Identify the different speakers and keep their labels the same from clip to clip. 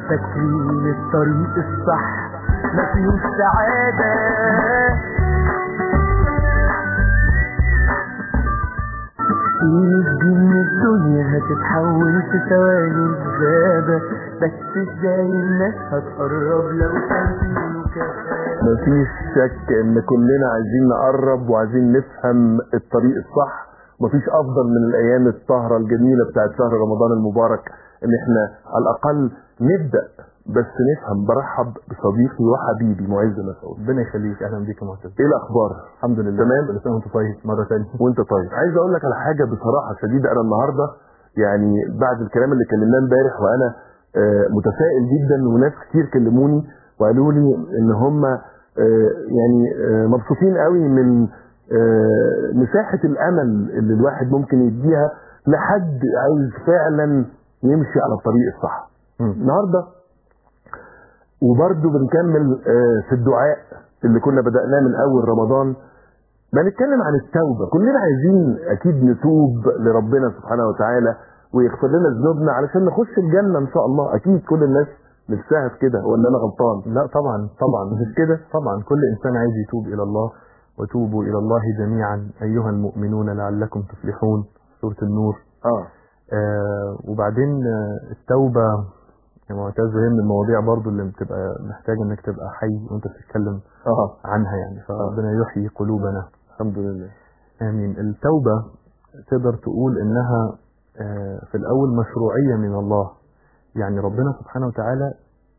Speaker 1: فاكرين الطريق الصح ما فيهوش سعادة يجي من الدنيا هتتحول في ثواني الغابة بس ازاي الناس هتقرب لو كان في مكافأة
Speaker 2: مفيش شك ان كلنا عايزين نقرب وعايزين نفهم الطريق الصح مفيش افضل من الايام السهرة الجميلة بتاعت شهر رمضان المبارك ان احنا على الاقل نبدأ بس نفهم برحب بصديقي وحبيبي معز مسعود
Speaker 3: ربنا يخليك اهلا بيك يا معتز
Speaker 2: ايه الاخبار
Speaker 3: الحمد لله
Speaker 2: تمام.
Speaker 3: كل سنه وانت طيب مره ثانيه
Speaker 2: وانت طيب عايز اقول لك على حاجه بصراحه شديده انا النهارده يعني بعد الكلام اللي كلمناه امبارح وانا آه، متفائل جدا وناس كتير كلموني وقالوا لي ان هم آه، يعني آه، مبسوطين قوي من آه، مساحه الامل اللي الواحد ممكن يديها لحد عايز فعلا يمشي على الطريق الصح النهارده وبرده بنكمل آه، في الدعاء اللي كنا بدأناه من أول رمضان بنتكلم عن التوبة كلنا عايزين أكيد نتوب لربنا سبحانه وتعالى ويغفر لنا ذنوبنا علشان نخش الجنة إن شاء الله أكيد كل الناس نفسها في كده ولا أنا غلطان
Speaker 3: لا طبعا طبعا
Speaker 2: مش كده
Speaker 3: طبعا كل انسان عايز يتوب الى الله وتوبوا الى الله جميعا ايها المؤمنون لعلكم تفلحون سوره النور
Speaker 2: اه
Speaker 3: آه وبعدين آه التوبه يا معتز هي من المواضيع برضو اللي بتبقى محتاجه انك تبقى حي وانت بتتكلم
Speaker 2: اه
Speaker 3: عنها يعني فربنا يحيي قلوبنا
Speaker 2: الحمد لله
Speaker 3: آمين التوبة تقدر تقول إنها آه، في الأول مشروعية من الله يعني ربنا سبحانه وتعالى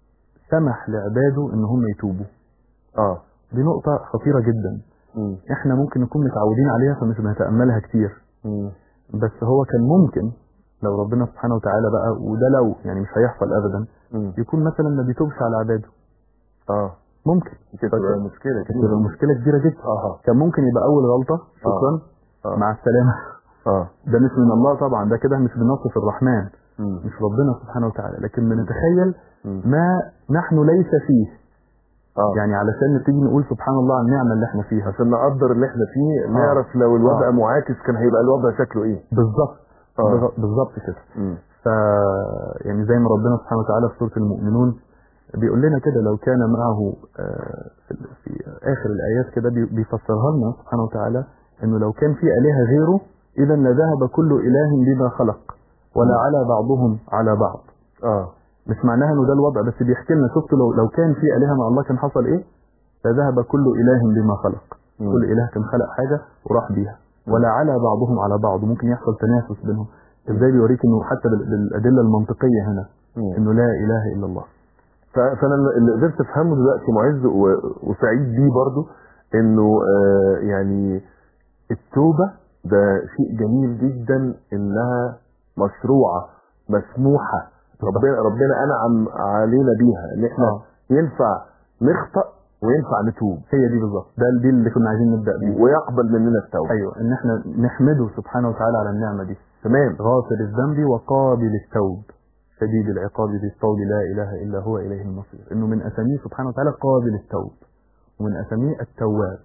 Speaker 3: سمح لعباده إن هم يتوبوا
Speaker 2: اه
Speaker 3: دي نقطة خطيرة جدا
Speaker 2: مم.
Speaker 3: إحنا ممكن نكون متعودين عليها فمش بنتأملها كتير
Speaker 2: مم.
Speaker 3: بس هو كان ممكن لو ربنا سبحانه وتعالى بقى وده لو يعني مش هيحصل أبدا
Speaker 2: مم.
Speaker 3: يكون مثلا ما بيتوبش على عباده
Speaker 2: اه
Speaker 3: ممكن
Speaker 2: كده تبقى مشكلة
Speaker 3: كانت تبقى مشكلة كبيرة جدا
Speaker 2: اه
Speaker 3: كان ممكن يبقى أول غلطة شكرا
Speaker 2: آه.
Speaker 3: مع السلامة
Speaker 2: اه
Speaker 3: ده مش من الله طبعا ده كده مش بنصف الرحمن
Speaker 2: مم.
Speaker 3: مش ربنا سبحانه وتعالى لكن بنتخيل
Speaker 2: مم.
Speaker 3: ما نحن ليس فيه
Speaker 2: اه
Speaker 3: يعني علشان نبتدي نقول سبحان الله على النعمة اللي احنا فيها
Speaker 2: عشان نقدر اللي احنا فيه نعرف لو الوضع
Speaker 3: آه.
Speaker 2: معاكس كان هيبقى الوضع شكله ايه
Speaker 3: بالظبط
Speaker 2: آه.
Speaker 3: بغ- بالظبط كده
Speaker 2: مم.
Speaker 3: ف يعني زي ما ربنا سبحانه وتعالى في سورة المؤمنون بيقول لنا كده لو كان معه آه، في ال- في آخر الآيات كده بي- بيفسرها لنا سبحانه وتعالى إنه لو كان في آلهة غيره إذا لذهب كل إله بما خلق ولا على بعضهم على بعض
Speaker 2: اه
Speaker 3: مش معناها انه ده الوضع بس بيحكي لنا شفتوا لو لو كان في الهه مع الله كان حصل ايه؟ فذهب كل اله بما خلق
Speaker 2: مم.
Speaker 3: كل اله كان خلق حاجه وراح بيها ولا على بعضهم على بعض وممكن يحصل تنافس بينهم ازاي بيوريك انه حتى بال- بالادله المنطقيه هنا
Speaker 2: مم.
Speaker 3: انه لا اله الا الله
Speaker 2: ف- فانا اللي قدرت افهمه دلوقتي معز و- وسعيد بيه برضو انه آه يعني التوبه ده شيء جميل جدا انها مشروعه مسموحه ربنا ربنا انعم علينا بيها ان احنا
Speaker 3: آه.
Speaker 2: ينفع نخطأ وينفع نتوب
Speaker 3: هي دي بالظبط ده دي اللي كنا عايزين نبدا بيه
Speaker 2: ويقبل مننا التوبه
Speaker 3: ايوه ان احنا نحمده سبحانه وتعالى على النعمه دي
Speaker 2: تمام
Speaker 3: غافر الذنب وقابل التوب شديد العقاب ذي الطول لا اله الا هو اليه المصير انه من اساميه سبحانه وتعالى قابل التوب ومن اساميه التواب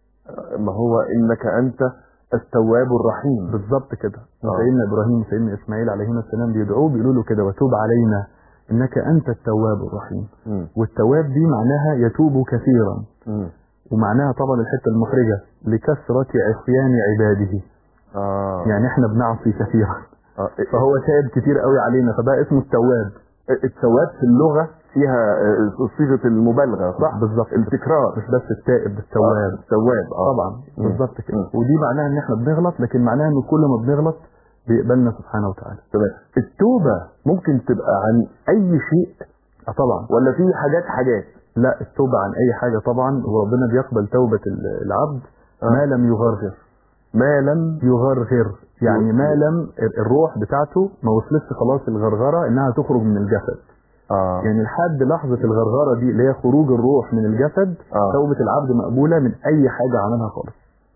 Speaker 2: ما هو انك انت التواب الرحيم
Speaker 3: بالظبط كده
Speaker 2: آه.
Speaker 3: سيدنا ابراهيم وسيدنا اسماعيل عليهما السلام بيدعوه بيقولوا له كده وتوب علينا انك انت التواب الرحيم
Speaker 2: مم.
Speaker 3: والتواب دي معناها يتوب كثيرا
Speaker 2: مم.
Speaker 3: ومعناها طبعا الحته المحرجه لكثره عصيان عباده
Speaker 2: اه
Speaker 3: يعني احنا بنعصي كثيرا
Speaker 2: آه.
Speaker 3: فهو تاب كتير قوي علينا فبقى اسمه التواب
Speaker 2: التواب في اللغة فيها آه، صيغة المبالغة صح؟
Speaker 3: بالظبط
Speaker 2: التكرار
Speaker 3: مش بس التائب ده التواب
Speaker 2: آه، التواب اه
Speaker 3: طبعا
Speaker 2: مم.
Speaker 3: بالظبط كده
Speaker 2: مم.
Speaker 3: ودي معناها ان احنا بنغلط لكن معناها ان كل ما بنغلط بيقبلنا سبحانه وتعالى
Speaker 2: تمام التوبة ممكن تبقى عن أي شيء
Speaker 3: اه طبعا
Speaker 2: ولا في حاجات حاجات
Speaker 3: لا التوبة عن أي حاجة طبعا وربنا بيقبل توبة ال- العبد
Speaker 2: آه.
Speaker 3: ما لم يغرغر
Speaker 2: ما لم
Speaker 3: يغرغر يعني ما لم ال- الروح بتاعته ما وصلتش خلاص الغرغرة إنها تخرج من الجسد
Speaker 2: آه.
Speaker 3: يعني لحد لحظة الغرغرة دي اللي هي خروج الروح من الجسد
Speaker 2: آه.
Speaker 3: توبة العبد مقبولة من أي حاجة عملها خالص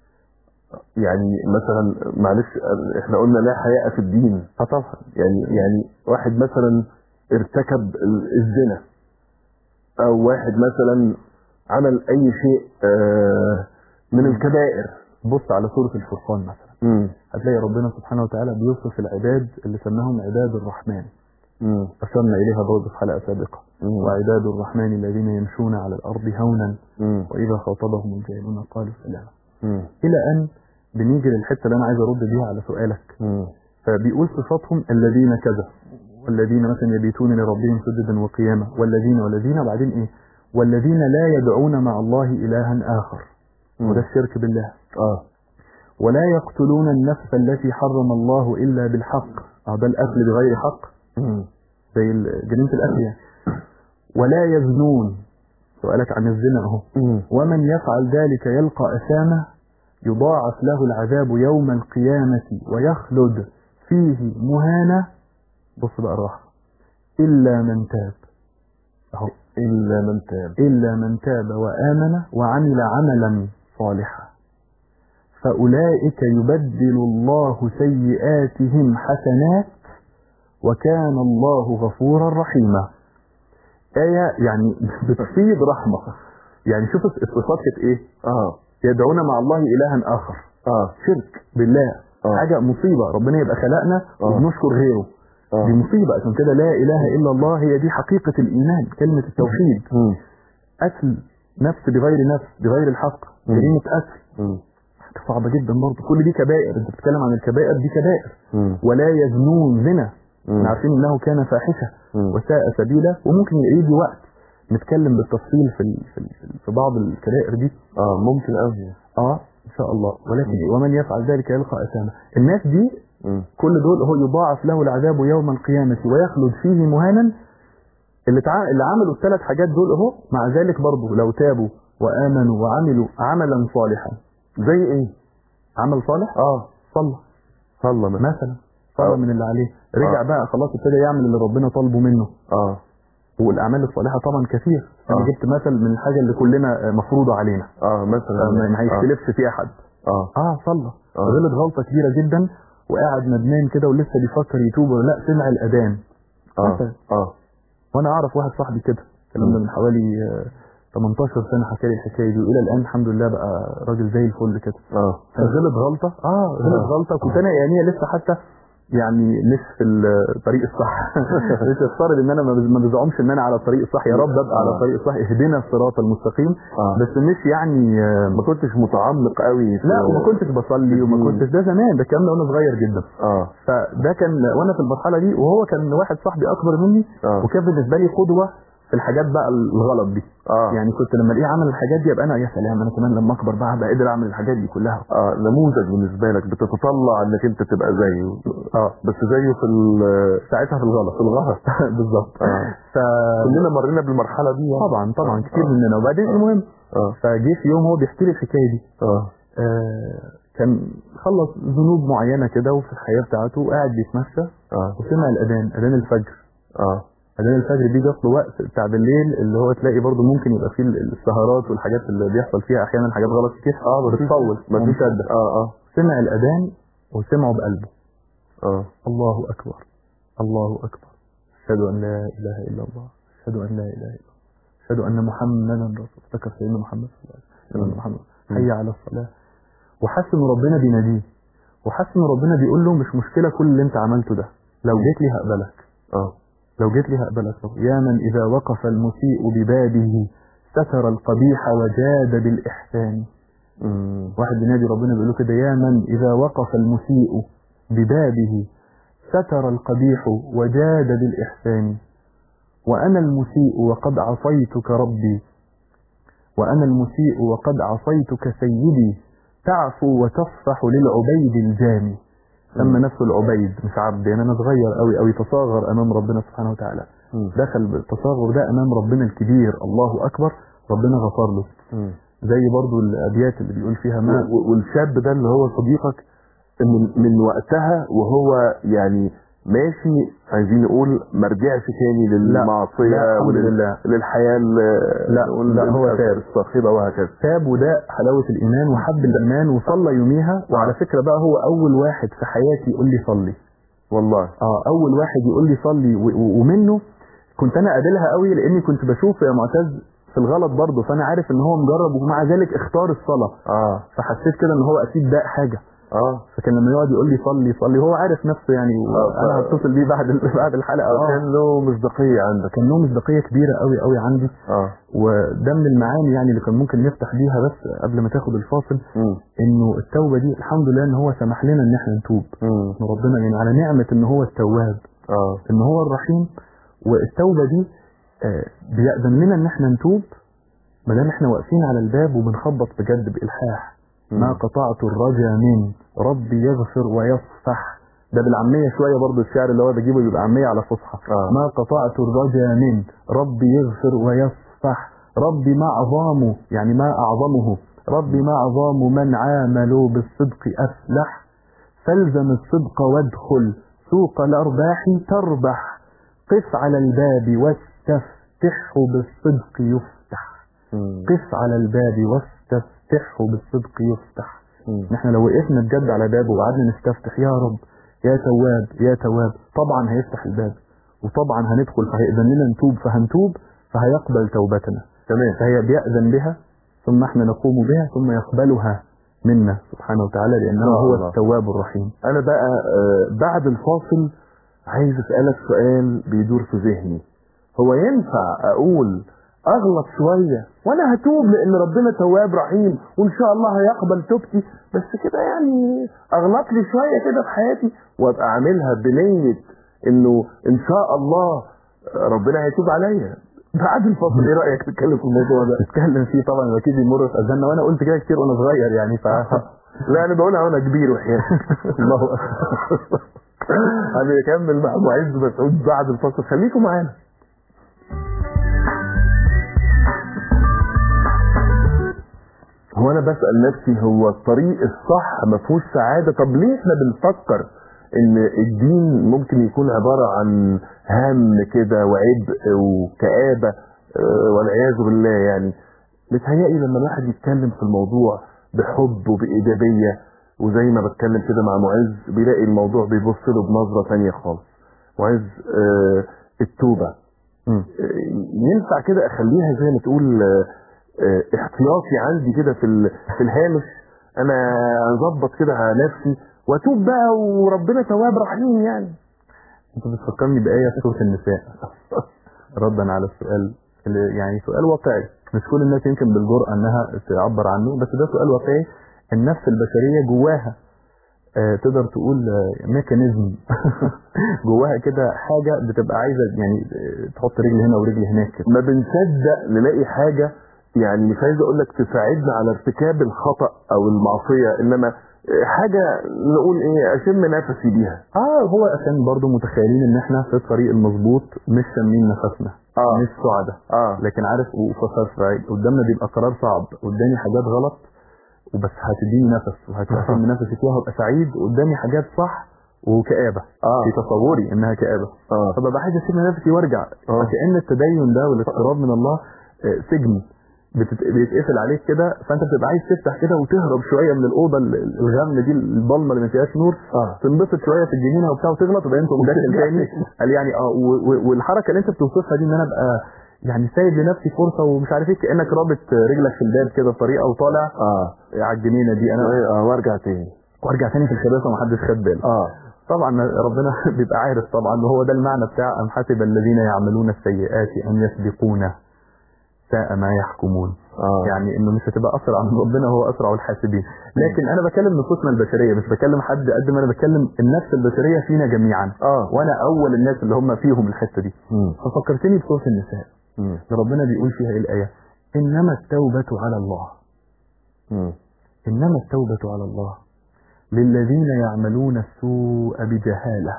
Speaker 2: يعني مثلا معلش آه، احنا قلنا لا حياء في الدين
Speaker 3: اه طبعا
Speaker 2: يعني يعني واحد مثلا ارتكب ال- الزنا او واحد مثلا عمل اي شيء آه، من الكبائر
Speaker 3: بص على سورة الفرقان مثلا
Speaker 2: مم.
Speaker 3: هتلاقي ربنا سبحانه وتعالى بيوصف العباد اللي سماهم عباد الرحمن
Speaker 2: مم.
Speaker 3: أشرنا إليها برضه في حلقة سابقة
Speaker 2: مم.
Speaker 3: وعباد الرحمن الذين يمشون على الأرض هونا
Speaker 2: مم.
Speaker 3: وإذا خاطبهم الجاهلون قالوا سلاما
Speaker 2: مم.
Speaker 3: إلى أن بنيجي للحتة اللي أنا عايز أرد بيها على سؤالك
Speaker 2: مم.
Speaker 3: فبيقول صفاتهم الذين كذا والذين مثلا يبيتون لربهم سجدا وقياما والذين والذين وبعدين إيه والذين لا يدعون مع الله إلها آخر
Speaker 2: مم.
Speaker 3: وده الشرك بالله
Speaker 2: اه
Speaker 3: ولا يقتلون النفس التي حرم الله إلا بالحق أو ده القتل بغير حق
Speaker 2: مم.
Speaker 3: زي ال- جريمة القتل يعني ولا يزنون سؤالك عن الزنا أهو
Speaker 2: مم.
Speaker 3: ومن يفعل ذلك يلقى أثامه يضاعف له العذاب يوم القيامة ويخلد فيه مهانة بص بقى راحة إلا من تاب أهو
Speaker 2: إلا من تاب
Speaker 3: إلا من تاب وآمن وعمل عملا صالحا فأولئك يبدل الله سيئاتهم حسنات وكان الله غفورا رحيما آية يعني بتفيض رحمة يعني شوف الصفات كانت إيه
Speaker 2: اه
Speaker 3: يدعون مع الله إلها آخر
Speaker 2: اه
Speaker 3: شرك بالله
Speaker 2: آه.
Speaker 3: حاجة مصيبة ربنا يبقى خلقنا
Speaker 2: آه.
Speaker 3: وبنشكر غيره
Speaker 2: آه.
Speaker 3: دي مصيبة عشان كده لا إله إلا الله هي دي حقيقة الإيمان كلمة التوحيد
Speaker 2: مم.
Speaker 3: قتل نفس بغير نفس بغير الحق
Speaker 2: مم.
Speaker 3: جريمة قتل
Speaker 2: مم.
Speaker 3: حاجة صعبة جدا برضه كل دي كبائر انت بتتكلم عن الكبائر دي كبائر
Speaker 2: مم.
Speaker 3: ولا يزنون زنا
Speaker 2: مم.
Speaker 3: احنا عارفين انه كان فاحشة
Speaker 2: مم.
Speaker 3: وساء سبيلا وممكن يجي وقت نتكلم بالتفصيل في ال- في ال- في بعض الكبائر دي
Speaker 2: اه ممكن قوي
Speaker 3: اه ان شاء الله ولكن ومن يفعل ذلك يلقى اثاما الناس دي
Speaker 2: مم.
Speaker 3: كل دول هو يضاعف له العذاب يوم القيامة ويخلد فيه مهانا اللي تع... اللي عملوا الثلاث حاجات دول اهو مع ذلك برضه لو تابوا وآمنوا وعملوا عملا صالحا
Speaker 2: زي ايه
Speaker 3: عمل صالح
Speaker 2: اه
Speaker 3: صلى
Speaker 2: صلى مثلا
Speaker 3: مثلا صلى
Speaker 2: آه.
Speaker 3: من اللي عليه رجع
Speaker 2: آه.
Speaker 3: بقى خلاص ابتدى يعمل اللي ربنا طالبه منه
Speaker 2: اه
Speaker 3: والاعمال الصالحه طبعا كثير انا
Speaker 2: آه.
Speaker 3: جبت مثل من الحاجه اللي كلنا آه، مفروضه علينا
Speaker 2: اه مثلا
Speaker 3: فما ما
Speaker 2: آه.
Speaker 3: هيختلفش فيها حد
Speaker 2: اه
Speaker 3: اه صلى
Speaker 2: آه.
Speaker 3: غلط غلطه كبيره جدا وقاعد ندمان كده ولسه بيفكر يتوب ولا لا سمع الاذان
Speaker 2: اه
Speaker 3: مثلا.
Speaker 2: اه
Speaker 3: وانا اعرف واحد صاحبي كده الكلام ده
Speaker 2: مم.
Speaker 3: من حوالي آه، 18 سنه حكى لي الحكايه دي والى الان الحمد لله بقى راجل زي الفل كده
Speaker 2: اه
Speaker 3: غلط غلطه اه غلط
Speaker 2: آه.
Speaker 3: غلطه كنت انا يعني لسه حتى يعني مش في الطريق الصح مش افترض ان انا ما بز- ما بزعمش ان انا على الطريق الصح يا رب ابقى على
Speaker 2: آه.
Speaker 3: الطريق الصح اهدنا الصراط المستقيم
Speaker 2: اه
Speaker 3: بس مش يعني آه،
Speaker 2: ما كنتش متعمق قوي في-
Speaker 3: لا وما كنتش بصلي وما
Speaker 2: الدين.
Speaker 3: كنتش ده زمان ده الكلام ده وانا صغير جدا
Speaker 2: اه
Speaker 3: فده كان وانا في المرحله دي وهو كان واحد صاحبي اكبر مني
Speaker 2: اه
Speaker 3: وكان بالنسبه لي قدوه في الحاجات بقى الغلط دي
Speaker 2: اه
Speaker 3: يعني كنت لما الاقيه عمل الحاجات دي ابقى انا يا سلام انا كمان لما اكبر بقى هبقى قادر اعمل الحاجات دي كلها
Speaker 2: اه نموذج بالنسبه لك بتتطلع انك انت تبقى زيه
Speaker 3: اه
Speaker 2: بس زيه في ال-
Speaker 3: ساعتها في الغلط في الغلط بالظبط
Speaker 2: اه
Speaker 3: ف
Speaker 2: كلنا مرينا بالمرحله دي يعني.
Speaker 3: طبعا طبعا
Speaker 2: آه.
Speaker 3: كتير
Speaker 2: آه.
Speaker 3: مننا وبعدين المهم
Speaker 2: اه
Speaker 3: فجه في يوم هو بيحكي لي الحكايه دي
Speaker 2: اه
Speaker 3: آه كان خلص ذنوب معينه كده وفي الحياه بتاعته وقاعد بيتمشى
Speaker 2: اه
Speaker 3: وسمع الاذان اذان الفجر
Speaker 2: اه
Speaker 3: اذان الفجر بيجي اصله وقت بتاع بالليل اللي هو تلاقي برضه ممكن يبقى فيه السهرات والحاجات اللي بيحصل فيها احيانا حاجات غلط كتير
Speaker 2: اه مفيش-
Speaker 3: بتطول
Speaker 2: مفيش
Speaker 3: ومشدة.
Speaker 2: اه اه
Speaker 3: سمع الاذان وسمعه بقلبه
Speaker 2: اه
Speaker 3: الله اكبر الله اكبر اشهد ان لا اله الا الله اشهد ان لا اله الا الله اشهد ان محمدا رسول افتكر سيدنا محمد صلى الله عليه وسلم أشهد أن
Speaker 2: مم.
Speaker 3: محمد
Speaker 2: مم.
Speaker 3: حي على الصلاه وحس ان ربنا بيناديه وحس ان ربنا بيقول له مش مشكله كل اللي انت عملته ده لو جيت لي هقبلك
Speaker 2: اه
Speaker 3: لو جيت لي هقبلك رب. يا من إذا وقف المسيء ببابه ستر القبيح وجاد بالإحسان
Speaker 2: مم.
Speaker 3: واحد بينادي ربنا بيقول له كده يا من إذا وقف المسيء ببابه ستر القبيح وجاد بالإحسان وأنا المسيء وقد عصيتك ربي وأنا المسيء وقد عصيتك سيدي تعفو وتصفح للعبيد الجاني سمى نفسه العبيد مش عبد يعني أنا صغير أوي أوي تصاغر أمام ربنا سبحانه وتعالى
Speaker 2: مم.
Speaker 3: دخل بالتصاغر ده امام ربنا الكبير الله اكبر ربنا غفر له
Speaker 2: مم.
Speaker 3: زي برضو الابيات اللي بيقول فيها ما
Speaker 2: و- و- والشاب ده اللي هو صديقك من من وقتها وهو يعني ماشي عايزين نقول ما رجعش تاني
Speaker 3: لا،
Speaker 2: للمعصيه
Speaker 3: الحمد
Speaker 2: ولل-
Speaker 3: لله.
Speaker 2: للحياه ال-
Speaker 3: لا،
Speaker 2: نقول
Speaker 3: لا، هو
Speaker 2: ال-
Speaker 3: تاب.
Speaker 2: الصاخبه وهكذا
Speaker 3: تاب وده حلاوه الايمان وحب الايمان وصلى يوميها وعلى فكره بقى هو اول واحد في حياتي يقول لي صلي
Speaker 2: والله
Speaker 3: اه اول واحد يقول لي صلي و- و- ومنه كنت انا قابلها قوي لاني كنت بشوف يا معتز في الغلط برضه فانا عارف ان هو مجرب ومع ذلك اختار الصلاه
Speaker 2: اه
Speaker 3: فحسيت كده ان هو اكيد ده حاجه
Speaker 2: اه
Speaker 3: فكان لما يقعد يقول لي صلي صلي هو عارف نفسه يعني
Speaker 2: آه،
Speaker 3: انا
Speaker 2: ف-
Speaker 3: هتصل بيه بعد ال- بعد الحلقه اه
Speaker 2: كان له مصداقيه عندك
Speaker 3: كان له مصداقيه كبيره قوي قوي عندي
Speaker 2: اه
Speaker 3: وده من المعاني يعني اللي كان ممكن نفتح بيها بس قبل ما تاخد الفاصل
Speaker 2: مم.
Speaker 3: انه التوبه دي الحمد لله ان هو سمح لنا ان احنا نتوب
Speaker 2: مم.
Speaker 3: إن ربنا يعني على نعمه ان هو التواب
Speaker 2: اه
Speaker 3: ان هو الرحيم والتوبه دي آه، بيأذن لنا ان احنا نتوب ما دام احنا واقفين على الباب وبنخبط بجد بالحاح ما
Speaker 2: مم.
Speaker 3: قطعت الرجا من ربي يغفر ويصفح ده بالعاميه شويه برضو الشعر اللي هو بجيبه بيبقى عاميه على فصحى
Speaker 2: آه.
Speaker 3: ما قطعت الرجا من ربي يغفر ويصفح ربي ما عظامه يعني ما اعظمه ربي ما عظام من عاملوا بالصدق افلح فالزم الصدق وادخل سوق الارباح تربح قف على الباب واستفتحه بالصدق يفتح
Speaker 2: مم.
Speaker 3: قف على الباب واستفتحه بالصدق يفتح
Speaker 2: مم.
Speaker 3: نحن لو وقفنا بجد على بابه وقعدنا نستفتح يا رب يا تواب يا تواب طبعا هيفتح الباب وطبعا هندخل فهيأذن لنا نتوب فهنتوب فهيقبل توبتنا
Speaker 2: تمام
Speaker 3: فهي بيأذن بها ثم احنا نقوم بها ثم يقبلها منا سبحانه وتعالى لأنه
Speaker 2: آه
Speaker 3: هو
Speaker 2: الله.
Speaker 3: التواب الرحيم
Speaker 2: انا بقى آه، بعد الفاصل عايز اسالك سؤال بيدور في ذهني هو ينفع اقول اغلط شويه وانا هتوب لان ربنا تواب رحيم وان شاء الله هيقبل توبتي بس كده يعني اغلط لي شويه كده في حياتي وابقى عاملها بنيه انه ان شاء الله ربنا هيتوب عليا بعد الفاصل ايه رايك تتكلم في الموضوع ده
Speaker 3: نتكلم فيه طبعا واكيد يمر في اذاننا وانا قلت كده كتير وانا صغير يعني ف
Speaker 2: لا انا بقولها وانا كبير وحياتك
Speaker 3: الله
Speaker 2: هنكمل مع معز مسعود بعد الفاصل خليكم معانا هو انا بسال نفسي هو الطريق الصح ما فيهوش سعاده طب ليه احنا بنفكر ان الدين ممكن يكون عباره عن هم كده وعبء وكآبه آه، والعياذ بالله يعني متهيألي لما الواحد يتكلم في الموضوع بحب وبإيجابية وزي ما بتكلم كده مع معز بيلاقي الموضوع بيبص له بنظرة تانية خالص معز آه التوبة
Speaker 3: مم.
Speaker 2: آه، ينفع كده اخليها زي ما تقول آه، آه، احتياطي عندي كده في ال- في الهامش انا اظبط كده على نفسي واتوب بقى وربنا تواب رحيم يعني
Speaker 3: انت بتفكرني بآية في سورة النساء ردا على السؤال اللي يعني سؤال واقعي مش كل الناس يمكن بالجرأة انها تعبر عنه بس ده سؤال واقعي النفس البشرية جواها آه تقدر تقول آه ميكانيزم جواها كده حاجة بتبقى عايزة يعني آه، تحط رجل هنا ورجل هناك كده
Speaker 2: ما بنصدق نلاقي حاجة يعني مش عايز اقول لك تساعدنا على ارتكاب الخطأ او المعصية انما آه، حاجة نقول ايه اشم نفسي بيها
Speaker 3: اه هو عشان برضو متخيلين ان احنا في الطريق المظبوط مش شامين نفسنا
Speaker 2: اه
Speaker 3: مش سعداء
Speaker 2: اه
Speaker 3: لكن عارف وفي قدامنا بيبقى قرار صعب قدامي حاجات غلط وبس هتديني نفس وهتشم نفسي فيها وابقى سعيد قدامي حاجات صح وكآبة
Speaker 2: اه
Speaker 3: في تصوري انها كآبة
Speaker 2: اه
Speaker 3: فببقى عايز اشم نفسي وارجع
Speaker 2: آه.
Speaker 3: فكأن التدين ده والاقتراب من الله آه، سجن بتت- بيتقفل عليك كده فانت بتبقى عايز تفتح كده وتهرب شويه من الاوضه ال- الغم دي الضلمه اللي ما فيهاش نور
Speaker 2: اه
Speaker 3: تنبسط شويه في الجنينه وبتاع وتغلط وبعدين تقوم داخل
Speaker 2: وترجع
Speaker 3: تاني قال يعني اه و- و- والحركه اللي انت بتوصفها دي ان انا ابقى يعني سايب لنفسي فرصه ومش عارف ايه كانك رابط رجلك في الباب كده بطريقه وطالع
Speaker 2: اه
Speaker 3: على الجنينه دي انا
Speaker 2: اه وارجع تاني
Speaker 3: وارجع تاني في الخباثه ومحدش خد باله
Speaker 2: اه
Speaker 3: طبعا ربنا بيبقى عارف طبعا وهو ده المعنى بتاع ام حسب الذين يعملون السيئات ان يسبقونا ساء ما يحكمون
Speaker 2: اه
Speaker 3: يعني انه مش هتبقى اسرع من ربنا هو اسرع الحاسبين لكن انا بكلم نفوسنا البشريه مش بكلم حد قد ما انا بكلم النفس البشريه فينا جميعا
Speaker 2: اه
Speaker 3: وانا اول الناس اللي هم فيهم الحته دي
Speaker 2: مم.
Speaker 3: ففكرتني بسوره النساء
Speaker 2: مم.
Speaker 3: اللي ربنا بيقول فيها ايه الايه انما التوبه على الله
Speaker 2: مم.
Speaker 3: انما التوبه على الله للذين يعملون السوء بجهاله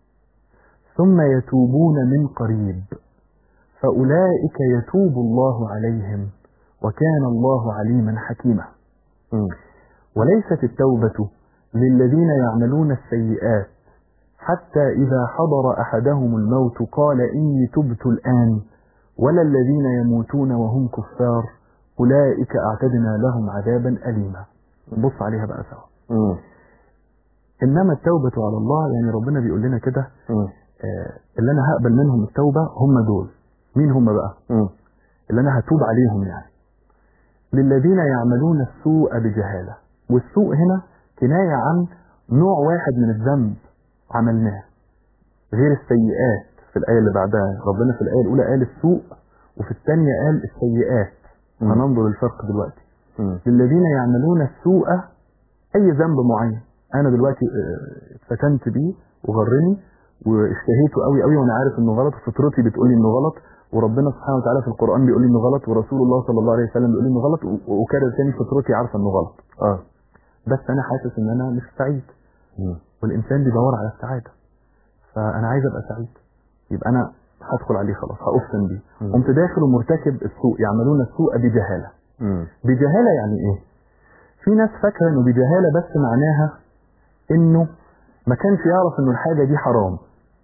Speaker 3: ثم يتوبون من قريب فاولئك يتوب الله عليهم وكان الله عليما حكيما
Speaker 2: مم.
Speaker 3: وليست التوبة للذين يعملون السيئات حتى إذا حضر أحدهم الموت قال إني تبت الآن ولا الذين يموتون وهم كفار أولئك أعتدنا لهم عذابا أليما نبص عليها بقى سوا
Speaker 2: مم.
Speaker 3: إنما التوبة على الله يعني ربنا بيقول لنا كده
Speaker 2: مم.
Speaker 3: آه، اللي أنا هقبل منهم التوبة هم دول مين هم بقى
Speaker 2: مم.
Speaker 3: اللي أنا هتوب عليهم يعني للذين يعملون السوء بجهالة والسوء هنا كناية عن نوع واحد من الذنب عملناه غير السيئات في الآية اللي بعدها ربنا في الآية الأولى قال السوء وفي الثانية قال السيئات
Speaker 2: مم.
Speaker 3: هننظر الفرق دلوقتي
Speaker 2: مم.
Speaker 3: للذين يعملون السوء أي ذنب معين أنا دلوقتي آه، اتفتنت بيه وغرني واشتهيته قوي قوي وأنا عارف إنه غلط وفطرتي بتقول لي إنه غلط وربنا سبحانه وتعالى في القرآن بيقول لي إنه غلط ورسول الله صلى الله عليه وسلم بيقول لي إنه غلط و- وكرر تاني فطرتي عارفة إنه غلط
Speaker 2: اه
Speaker 3: بس أنا حاسس إن أنا مش سعيد
Speaker 2: مم.
Speaker 3: والإنسان بيدور على السعادة فأنا عايز أبقى سعيد يبقى أنا هدخل عليه خلاص هأفتن بيه
Speaker 2: مم.
Speaker 3: قمت داخل ومرتكب السوء يعملون السوء بجهالة
Speaker 2: مم.
Speaker 3: بجهالة يعني ايه في ناس فاكرة انه بجهالة بس معناها انه ما كانش يعرف انه الحاجة دي حرام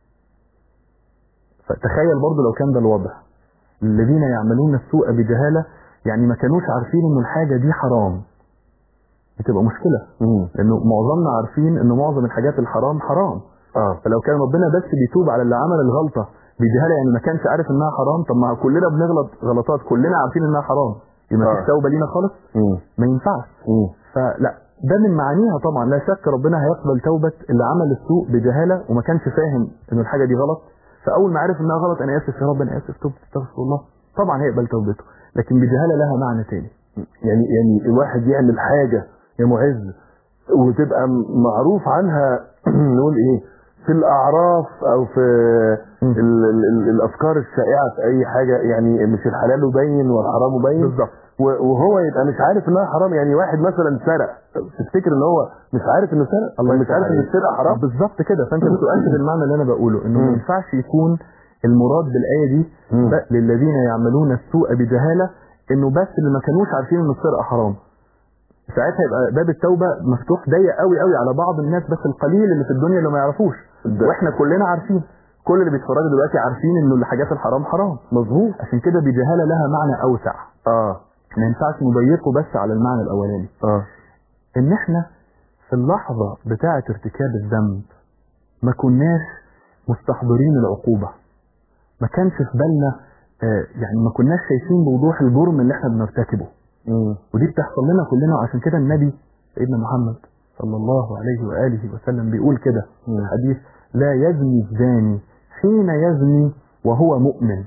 Speaker 3: فتخيل برضو لو كان ده الوضع الذين يعملون السوء بجهالة يعني ما كانوش عارفين انه الحاجة دي حرام بتبقى مشكلة
Speaker 2: مم.
Speaker 3: لانه معظمنا عارفين انه معظم الحاجات الحرام حرام
Speaker 2: اه
Speaker 3: فلو كان ربنا بس بيتوب على اللي عمل الغلطة بجهالة يعني ما كانش عارف انها حرام طب ما كلنا بنغلط غلطات كلنا عارفين انها حرام يبقى
Speaker 2: آه.
Speaker 3: مفيش توبة لينا خالص
Speaker 2: مم.
Speaker 3: ما ينفعش
Speaker 2: مم.
Speaker 3: فلا ده من معانيها طبعا لا شك ربنا هيقبل توبة اللي عمل السوء بجهالة وما كانش فاهم انه الحاجة دي غلط فاول ما عرف انها غلط انا اسف يا رب انا اسف تبت استغفر الله طبعا هيقبل توبته لكن بجهالة لها معنى تاني
Speaker 2: يعني يعني الواحد يعمل حاجة يا معز وتبقى م- معروف عنها نقول ايه في الاعراف او في
Speaker 3: مم.
Speaker 2: ال ال ال الافكار الشائعة في اي حاجة يعني مش الحلال مبين والحرام مبين
Speaker 3: بالظبط
Speaker 2: و- وهو يبقى مش عارف انها حرام يعني واحد مثلا سرق تفتكر ان هو مش عارف انه سرق
Speaker 3: الله
Speaker 2: مش
Speaker 3: يفتح
Speaker 2: عارف ان
Speaker 3: عليك.
Speaker 2: السرقة حرام
Speaker 3: بالظبط كده فانت بتؤكد المعنى اللي انا بقوله انه ما
Speaker 2: مم.
Speaker 3: ينفعش يكون المراد بالايه دي
Speaker 2: مم.
Speaker 3: ب- للذين يعملون السوء بجهاله انه بس اللي ما كانوش عارفين ان السرقه حرام ساعتها يبقى باب التوبه مفتوح ضيق قوي قوي على بعض الناس بس القليل اللي في الدنيا اللي ما يعرفوش
Speaker 2: ده-
Speaker 3: واحنا كلنا عارفين كل اللي بيتفرجوا دلوقتي عارفين انه الحاجات الحرام حرام
Speaker 2: مظبوط
Speaker 3: عشان كده بجهاله لها معنى اوسع
Speaker 2: اه
Speaker 3: ما ينفعش نضيقه بس على المعنى الاولاني
Speaker 2: اه
Speaker 3: ان احنا في اللحظة بتاعة ارتكاب الذنب ما كناش مستحضرين العقوبة ما كانش في بالنا آه، يعني ما كناش شايفين بوضوح الجرم اللي احنا بنرتكبه
Speaker 2: مم.
Speaker 3: ودي بتحصل لنا كلنا وعشان كده النبي سيدنا محمد صلى الله عليه وآله وسلم بيقول كده في
Speaker 2: مم.
Speaker 3: الحديث لا يزني الزاني حين يزني وهو مؤمن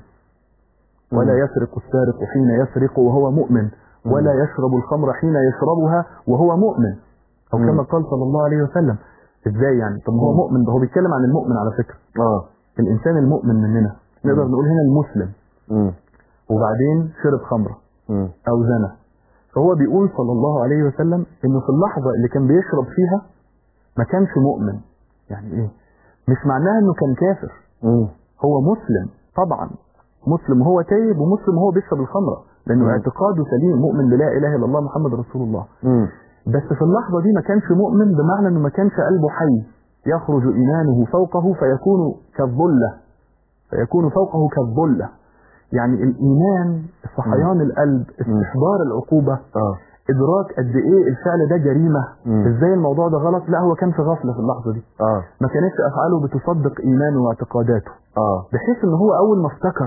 Speaker 3: ولا يسرق السارق حين يسرق وهو مؤمن ولا يشرب الخمر حين يشربها وهو مؤمن او
Speaker 2: مم.
Speaker 3: كما قال صلى الله عليه وسلم ازاي يعني طب ما هو
Speaker 2: مم.
Speaker 3: مؤمن ده هو بيتكلم عن المؤمن على فكره
Speaker 2: اه
Speaker 3: الانسان المؤمن مننا نقدر
Speaker 2: مم.
Speaker 3: نقول هنا المسلم
Speaker 2: مم.
Speaker 3: وبعدين شرب خمره
Speaker 2: مم.
Speaker 3: او زنى فهو بيقول صلى الله عليه وسلم انه في اللحظه اللي كان بيشرب فيها ما كانش مؤمن يعني ايه مش معناها انه كان كافر
Speaker 2: مم.
Speaker 3: هو مسلم طبعا مسلم هو تايب ومسلم هو بيشرب الخمره لانه
Speaker 2: مم.
Speaker 3: اعتقاده سليم مؤمن بلا اله الا الله محمد رسول الله
Speaker 2: مم.
Speaker 3: بس في اللحظه دي ما كانش مؤمن بمعنى انه ما كانش قلبه حي يخرج ايمانه فوقه فيكون كالظله فيكون فوقه كالظله يعني الايمان صحيان القلب استحضار العقوبه
Speaker 2: اه
Speaker 3: ادراك قد ايه الفعل ده جريمه
Speaker 2: مم.
Speaker 3: ازاي الموضوع ده غلط لا هو كان في غفله في اللحظه دي
Speaker 2: اه
Speaker 3: ما كانتش افعاله بتصدق ايمانه واعتقاداته
Speaker 2: اه
Speaker 3: بحيث ان هو اول ما افتكر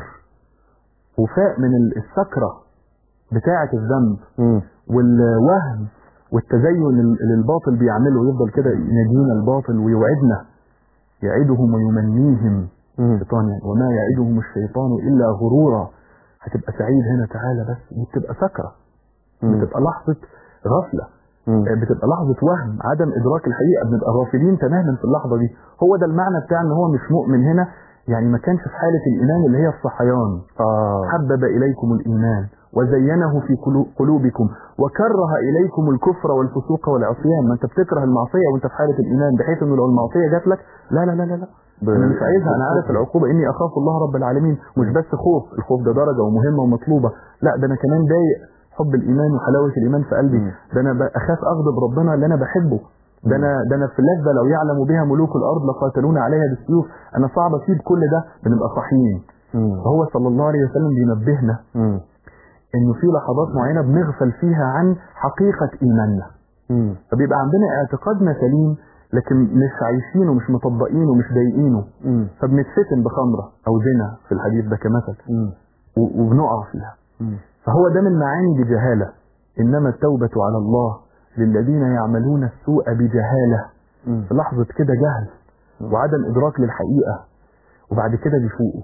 Speaker 3: وفاق من ال- السكره بتاعه الذنب
Speaker 2: مم.
Speaker 3: والوهم والتزين اللي الباطل بيعمله يفضل كده ينادينا الباطل ويوعدنا يعدهم ويمنيهم
Speaker 2: مم.
Speaker 3: الشيطان يعني وما يعدهم الشيطان الا غرورا هتبقى سعيد هنا تعالى بس دي بتبقى سكره
Speaker 2: مم.
Speaker 3: بتبقى لحظه غفله
Speaker 2: مم.
Speaker 3: بتبقى لحظه وهم عدم ادراك الحقيقه بنبقى غافلين تماما في اللحظه دي هو ده المعنى بتاع ان هو مش مؤمن هنا يعني ما كانش في حاله الايمان اللي هي الصحيان
Speaker 2: اه
Speaker 3: حبب إليكم الإيمان وزينه في قلو- قلوبكم وكره إليكم الكفر والفسوق والعصيان ما أنت بتكره المعصية وأنت في حالة الإيمان بحيث إنه لو المعصية جات لك لا لا لا لا, لا.
Speaker 2: ب-
Speaker 3: أنا مش عايزها أنا عارف العقوبة إني أخاف الله رب العالمين مش بس خوف الخوف ده درجة ومهمة ومطلوبة لا ده أنا كمان ضايق حب الإيمان وحلاوة الإيمان في قلبي
Speaker 2: مم.
Speaker 3: ده أنا ب- أخاف أغضب ربنا اللي أنا بحبه ده انا ده انا في لذه لو يعلم بها ملوك الارض لقاتلونا عليها بالسيوف انا صعب اسيب كل ده بنبقى صاحيين
Speaker 2: مم.
Speaker 3: فهو صلى الله عليه وسلم بينبهنا
Speaker 2: مم.
Speaker 3: انه في لحظات معينه بنغفل فيها عن حقيقه ايماننا
Speaker 2: مم.
Speaker 3: فبيبقى عندنا اعتقادنا سليم لكن مش عايشينه ومش مطبقينه ومش ضايقينه
Speaker 2: مم.
Speaker 3: فبنتفتن بخمره او زنا في الحديث ده كمثل
Speaker 2: مم.
Speaker 3: و- وبنقع فيها
Speaker 2: مم.
Speaker 3: فهو ده من معاني بجهاله انما التوبه على الله للذين يعملون السوء بجهالة
Speaker 2: مم.
Speaker 3: في لحظة كده جهل وعدم إدراك للحقيقة وبعد كده بيفوقوا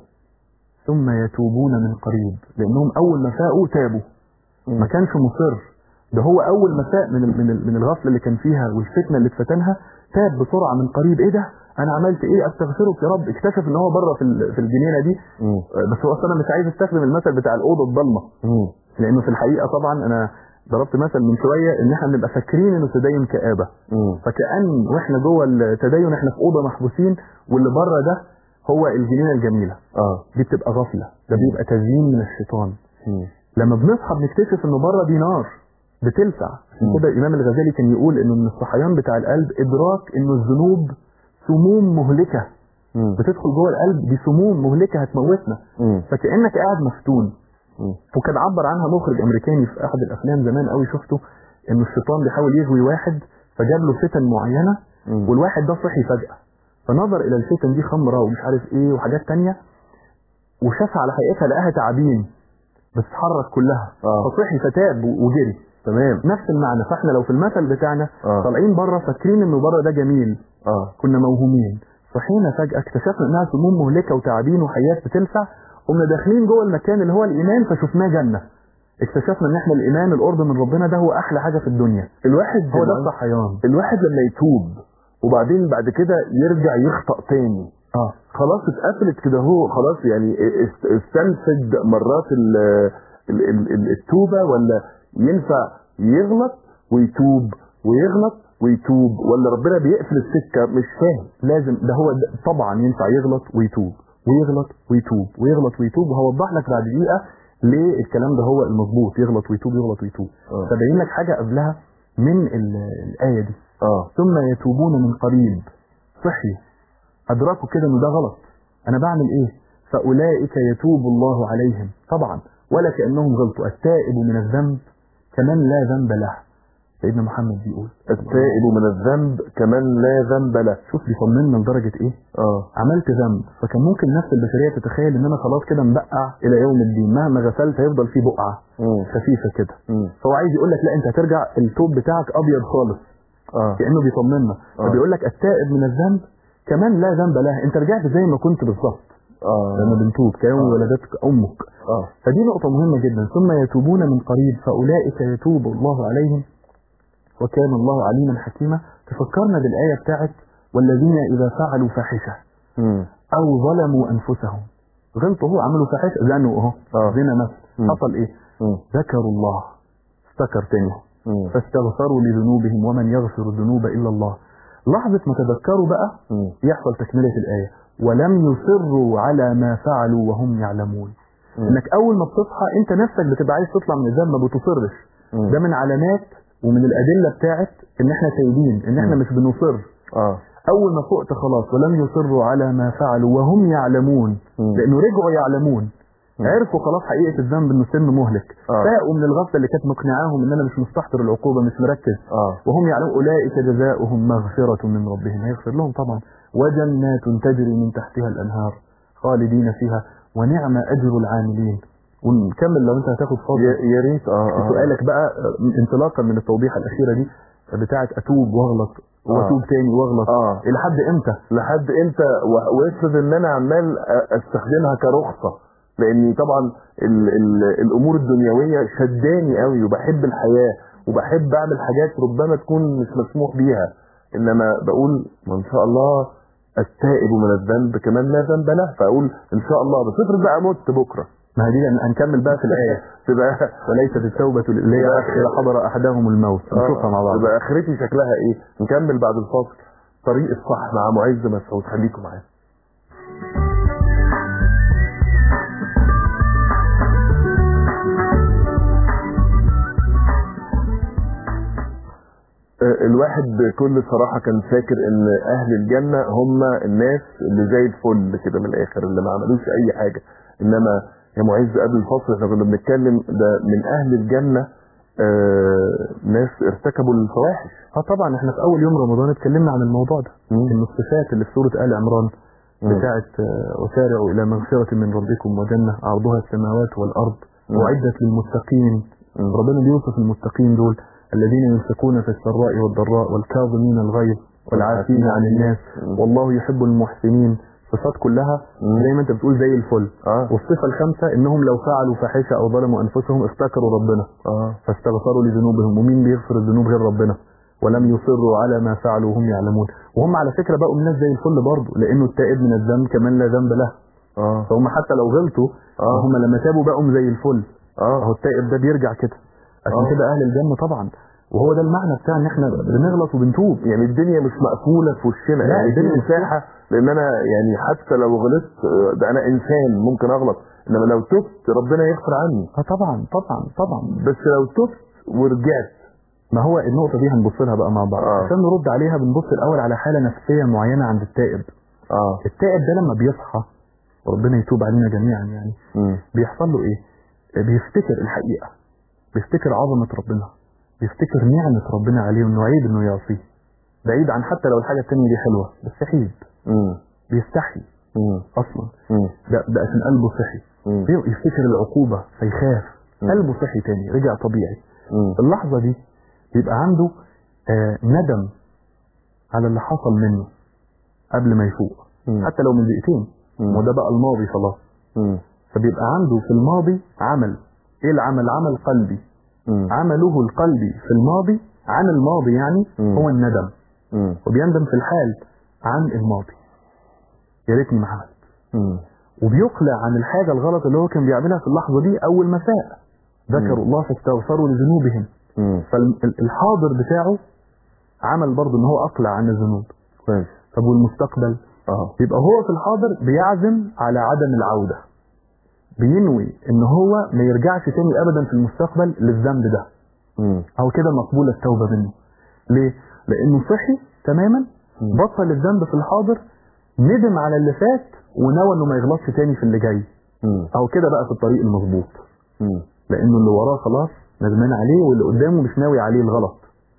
Speaker 3: ثم يتوبون من قريب لأنهم أول ما فاقوا تابوا ما كانش مصر ده هو أول ما فاق من ال- من ال- من الغفلة اللي كان فيها والفتنة اللي اتفتنها تاب بسرعة من قريب إيه ده أنا عملت إيه أستغفرك يا رب اكتشف إن هو بره في ال- في الجنينة دي
Speaker 2: مم.
Speaker 3: آه، بس هو أصلا أنا مش عايز أستخدم المثل بتاع الأوضة الضلمة
Speaker 2: مم.
Speaker 3: لأنه في الحقيقة طبعا أنا ضربت مثل من شوية إن إحنا بنبقى فاكرين إنه تدين كآبة
Speaker 2: مم.
Speaker 3: فكأن واحنا جوه التدين احنا في اوضه محبوسين واللي بره ده هو الجنينه الجميله
Speaker 2: اه
Speaker 3: دي بتبقى غفله ده بيبقى تزيين من الشيطان
Speaker 2: مم.
Speaker 3: لما بنصحى بنكتشف انه بره دي نار بتلسع عشان
Speaker 2: مم.
Speaker 3: كده الامام الغزالي كان يقول انه من الصحيان بتاع القلب ادراك انه الذنوب سموم مهلكه
Speaker 2: مم.
Speaker 3: بتدخل جوه القلب دي سموم مهلكه هتموتنا
Speaker 2: مم.
Speaker 3: فكانك قاعد مفتون
Speaker 2: مم.
Speaker 3: وكان عبر عنها مخرج امريكاني في احد الافلام زمان قوي شفته انه الشيطان بيحاول يغوي واحد فجاب له فتن معينه
Speaker 2: مم.
Speaker 3: والواحد ده صحي فجأة فنظر إلى الفتن دي خمرة ومش عارف إيه وحاجات تانية وشاف على حقيقتها لقاها تعابين بس اتحرك كلها
Speaker 2: آه.
Speaker 3: فصحي فتاب و- وجري
Speaker 2: تمام
Speaker 3: نفس المعنى فاحنا لو في المثل بتاعنا
Speaker 2: آه.
Speaker 3: طالعين بره فاكرين انه بره ده جميل
Speaker 2: اه
Speaker 3: كنا موهومين صحينا فجأة اكتشفنا انها سموم مهلكة وتعابين وحيات بتلسع قمنا داخلين جوه المكان اللي هو الإيمان فشفناه جنة اكتشفنا ان احنا الإيمان القرب من ربنا ده هو أحلى حاجة في الدنيا
Speaker 2: الواحد
Speaker 3: هو ده
Speaker 2: لما-
Speaker 3: الصحيان
Speaker 2: الواحد لما يتوب وبعدين بعد كده يرجع يخطأ تاني
Speaker 3: اه
Speaker 2: خلاص اتقفلت كده هو خلاص يعني است- استنفد مرات ال ال ال ال التوبة ولا ينفع يغلط ويتوب ويغلط ويتوب ولا ربنا بيقفل السكة مش فاهم
Speaker 3: لازم ده هو ده طبعا ينفع يغلط ويتوب ويغلط ويتوب ويغلط ويتوب وهوضح لك بعد دقيقه ليه الكلام ده هو المظبوط يغلط ويتوب يغلط ويتوب
Speaker 2: آه.
Speaker 3: فبين لك حاجه قبلها من ال- الايه دي
Speaker 2: اه
Speaker 3: ثم يتوبون من قريب صحي ادركوا كده ان ده غلط انا بعمل ايه فاولئك يتوب الله عليهم طبعا ولا كانهم غلطوا التائب من الذنب كمن لا ذنب له سيدنا محمد بيقول
Speaker 2: التائب من الذنب كمان لا ذنب له
Speaker 3: شوف بيطمنا لدرجه ايه
Speaker 2: اه
Speaker 3: عملت ذنب فكان ممكن النفس البشريه تتخيل ان انا خلاص كده مبقع الى يوم الدين مهما غسلت هيفضل فيه بقعه
Speaker 2: مم.
Speaker 3: خفيفه كده
Speaker 2: مم.
Speaker 3: فهو عايز يقول لك لا انت هترجع التوب بتاعك ابيض خالص
Speaker 2: اه
Speaker 3: كانه بيطمنا
Speaker 2: آه.
Speaker 3: فبيقول لك التائب من الذنب كمان لا ذنب له انت رجعت زي ما كنت بالظبط لما
Speaker 2: اه
Speaker 3: بنتوب كيوم
Speaker 2: آه.
Speaker 3: ولدتك امك
Speaker 2: اه
Speaker 3: فدي نقطه مهمه جدا ثم يتوبون من قريب فاولئك يتوب الله عليهم وكان الله عليما حكيما تفكرنا بالايه بتاعت والذين اذا فعلوا فاحشه
Speaker 2: مم.
Speaker 3: او ظلموا انفسهم غلطوا هو عملوا فاحشه زنوا اهو
Speaker 2: آه.
Speaker 3: زنا نفس
Speaker 2: مم.
Speaker 3: حصل ايه
Speaker 2: مم.
Speaker 3: ذكروا الله افتكر تاني
Speaker 2: مم.
Speaker 3: فاستغفروا لذنوبهم ومن يغفر الذنوب الا الله لحظه ما تذكروا بقى
Speaker 2: مم.
Speaker 3: يحصل تكمله الايه ولم يصروا على ما فعلوا وهم يعلمون
Speaker 2: مم.
Speaker 3: انك اول ما بتصحى انت نفسك بتبقى عايز تطلع من الذنب ما بتصرش
Speaker 2: مم.
Speaker 3: ده من علامات ومن الادله بتاعت ان احنا تايبين ان احنا
Speaker 2: مم.
Speaker 3: مش بنصر
Speaker 2: اه
Speaker 3: اول ما فقت خلاص ولم يصروا على ما فعلوا وهم يعلمون
Speaker 2: مم.
Speaker 3: لانه رجعوا يعلمون
Speaker 2: مم.
Speaker 3: عرفوا خلاص حقيقه الذنب انه سن مهلك
Speaker 2: آه.
Speaker 3: فاقوا من الغفله اللي كانت مقنعاهم ان انا مش مستحضر العقوبه مش مركز
Speaker 2: اه
Speaker 3: وهم يعلمون اولئك جزاؤهم مغفره من ربهم هيغفر لهم طبعا وجنات تجري من تحتها الانهار خالدين فيها ونعم اجر العاملين ونكمل لو انت هتاخد فاضل
Speaker 2: يا يا ريت اه اه
Speaker 3: سؤالك بقى آه، انطلاقا من التوضيح الاخيره دي بتاعه اتوب واغلط واتوب تاني واغلط
Speaker 2: اه
Speaker 3: الى حد امتى
Speaker 2: لحد امتى و- وافرض ان انا عمال أ- استخدمها كرخصه لاني طبعا ال ال الامور الدنيويه شداني قوي وبحب الحياه وبحب اعمل حاجات ربما تكون مش مسموح بيها انما بقول ما ان شاء الله التائب من الذنب كمان لا ذنب له فاقول ان شاء الله بس افرض بقى مت بكره
Speaker 3: ما هي دي هن- هنكمل بقى في الايه
Speaker 2: تبقى
Speaker 3: وليست التوبه اللي هي اذا حضر احدهم الموت نشوفها مع بعض
Speaker 2: تبقى اخرتي شكلها ايه نكمل بعد الفاصل طريق الصح مع معز مسعود خليكم معانا آه، الواحد بكل صراحة كان فاكر ان اهل الجنة هم الناس اللي زي الفل كده من الاخر اللي ما عملوش اي حاجة انما يا معز قبل الفصل احنا كنا بنتكلم ده من اهل الجنة آه ناس ارتكبوا الفواحش
Speaker 3: اه طبعا احنا في اول يوم رمضان اتكلمنا عن الموضوع ده
Speaker 2: مم.
Speaker 3: ان الصفات اللي في سوره ال عمران
Speaker 2: مم.
Speaker 3: بتاعت آه، وسارعوا الى مغفره من ربكم وجنه عرضها السماوات والارض
Speaker 2: مم.
Speaker 3: واعدت للمتقين
Speaker 2: مم.
Speaker 3: ربنا بيوصف المتقين دول الذين ينفقون في السراء والضراء والكاظمين الغيظ والعافين عن الناس والله يحب المحسنين صفات كلها
Speaker 2: مم.
Speaker 3: زي ما انت بتقول زي الفل
Speaker 2: اه
Speaker 3: والصفة الخامسة انهم لو فعلوا فاحشة او ظلموا انفسهم افتكروا ربنا
Speaker 2: اه
Speaker 3: فاستغفروا لذنوبهم ومين بيغفر الذنوب غير ربنا ولم يصروا على ما فعلوا وهم يعلمون وهم على فكرة بقوا الناس زي الفل برضه لانه التائب من الذنب كمان لا ذنب له
Speaker 2: اه
Speaker 3: فهم حتى لو غلطوا
Speaker 2: آه.
Speaker 3: هم لما تابوا بقوا زي الفل
Speaker 2: اه
Speaker 3: اهو التائب ده بيرجع كده عشان
Speaker 2: آه.
Speaker 3: كده اهل الجنة طبعا وهو ده المعنى بتاع ان احنا بنغلط وبنتوب
Speaker 2: يعني الدنيا مش مقفولة في وشنا
Speaker 3: لا،
Speaker 2: يعني
Speaker 3: الدنيا
Speaker 2: الدنيا مساحة لان انا يعني حتى لو غلطت آه، ده انا انسان ممكن اغلط انما لو تبت ربنا يغفر عني
Speaker 3: اه طبعا طبعا طبعا
Speaker 2: بس لو تبت ورجعت
Speaker 3: ما هو النقطة دي هنبص لها بقى مع بعض
Speaker 2: آه.
Speaker 3: عشان نرد عليها بنبص الأول على حالة نفسية معينة عند التائب
Speaker 2: اه
Speaker 3: التائب ده لما بيصحى وربنا يتوب علينا جميعا يعني
Speaker 2: مم.
Speaker 3: بيحصل له ايه بيفتكر الحقيقة بيفتكر عظمة ربنا بيفتكر نعمة ربنا عليه وانه عيب انه يعصيه بعيد عن حتى لو الحاجة التانية دي حلوة بس عيب
Speaker 2: مم.
Speaker 3: بيستحي
Speaker 2: مم.
Speaker 3: اصلا
Speaker 2: مم.
Speaker 3: ده, ده عشان قلبه صحي
Speaker 2: مم.
Speaker 3: يفتكر العقوبة فيخاف
Speaker 2: مم.
Speaker 3: قلبه صحي تاني رجع طبيعي
Speaker 2: مم.
Speaker 3: في اللحظة دي بيبقى عنده آه ندم على اللي حصل منه قبل ما يفوق
Speaker 2: مم.
Speaker 3: حتى لو من دقيقتين
Speaker 2: مم.
Speaker 3: وده بقى الماضي خلاص
Speaker 2: مم.
Speaker 3: فبيبقى عنده في الماضي عمل ايه العمل عمل قلبي
Speaker 2: مم.
Speaker 3: عمله القلبي في الماضي عن الماضي يعني
Speaker 2: مم.
Speaker 3: هو الندم
Speaker 2: مم.
Speaker 3: وبيندم في الحال عن الماضي يا ريتني ما عملت
Speaker 2: مم.
Speaker 3: وبيقلع عن الحاجة الغلط اللي هو كان بيعملها في اللحظة دي أول ما فاق ذكروا الله فاستغفروا لذنوبهم
Speaker 2: مم.
Speaker 3: فالحاضر بتاعه عمل برضه ان هو اقلع عن الذنوب
Speaker 2: كويس
Speaker 3: طب والمستقبل
Speaker 2: اه
Speaker 3: يبقى هو في الحاضر بيعزم على عدم العودة بينوي ان هو ما يرجعش تاني ابدا في المستقبل للذنب ده
Speaker 2: مم.
Speaker 3: او كده مقبولة التوبة منه ليه لانه صحي تماما
Speaker 2: مم.
Speaker 3: بطل الذنب في الحاضر ندم على اللي فات ونوى انه ما يغلطش تاني في اللي جاي
Speaker 2: مم.
Speaker 3: او كده بقى في الطريق المظبوط
Speaker 2: مم.
Speaker 3: لانه اللي وراه خلاص ندمان عليه واللي قدامه مش ناوي عليه الغلط